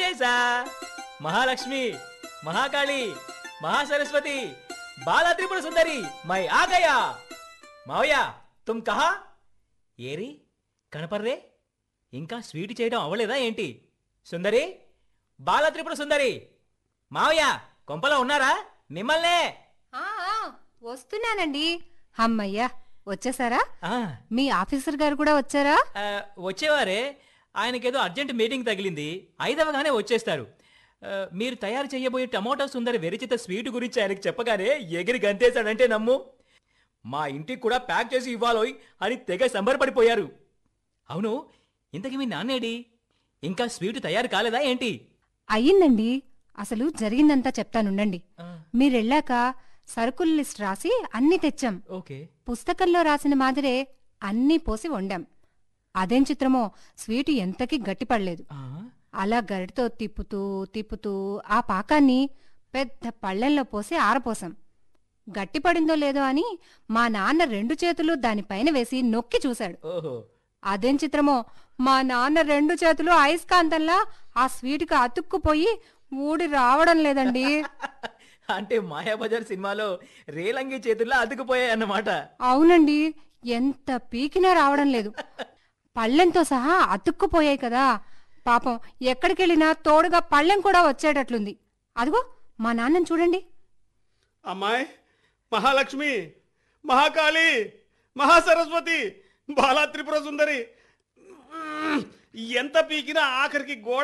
వచ్చేసా మహాలక్ష్మి మహాకాళి మహాసరస్వతి బాలా త్రిపుర సుందరి మై ఆ గయా మావయ్య తుమ్ కహా ఏరి కనపర్రే ఇంకా స్వీట్ చేయడం అవ్వలేదా ఏంటి సుందరి బాలా త్రిపుర సుందరి మావయ్య కొంపలో ఉన్నారా మిమ్మల్నే ఆ ఆ, వస్తున్నానండి అమ్మయ్యా వచ్చేసారా ఆ, మీ ఆఫీసర్ గారు కూడా వచ్చారా ఆ, వచ్చేవారే ఆయనకేదో అర్జెంట్ మీటింగ్ తగిలింది ఐదవగానే వచ్చేస్తారు ఆ, మీరు తయారు చేయబోయే టమోటా సుందరి విరచిత స్వీట్ గురించి ఆయనకి చెప్పగానే ఎగిరి గంతేశాడంటే నమ్ము మా ఇంటికి కూడా ప్యాక్ చేసి ఇవ్వాలోయ్ అని తెగ సంబరపడిపోయారు అవును ఇంతకీ మీ నాన్నేడి ఇంకా స్వీట్ తయారు కాలేదా ఏంటి అయ్యిందండి అసలు జరిగిందంతా చెప్తానుండండి ఆ, మీరెళ్ళాక సరుకుల లిస్ట్ రాసి అన్ని తెచ్చాం ఓకే పుస్తకంలో రాసిన మాదిరే అన్నీ పోసి వండాం అదేం చిత్రమో స్వీటు ఎంతకీ గట్టిపడలేదు ఆ, అలా గరిటతో తిప్పుతూ తిప్పుతూ ఆ పాకాన్ని పెద్ద పళ్ళెంలో పోసి ఆరపోసాం గట్టిపడిందో లేదో అని మా నాన్న రెండు చేతులు దానిపైన వేసి నొక్కి చూశాడు ఓహో అదేం చిత్రమో మా నాన్న రెండు చేతులు అయస్కాంతంలా ఆ స్వీటుకి అతుక్కుపోయి ఊడి రావడం లేదండి అంటే మాయాబజార్ సినిమాలో రేలంగి చేతుల్లో అతుకుపోయాయి అన్నమాట అవునండి ఎంత పీకినా రావడం లేదు పళ్ళెంతో సహా అతుక్కుపోయాయి కదా పాపం ఎక్కడికెళ్ళినా తోడుగా పళ్ళెం కూడా వచ్చేటట్లుంది అదిగో మా నాన్నని చూడండి అమ్మాయి మహాలక్ష్మి మహాకాళి మహాసరస్వతి బాలా త్రిపుర సుందరి ఎంత పీకినా ఆఖరికి గోడ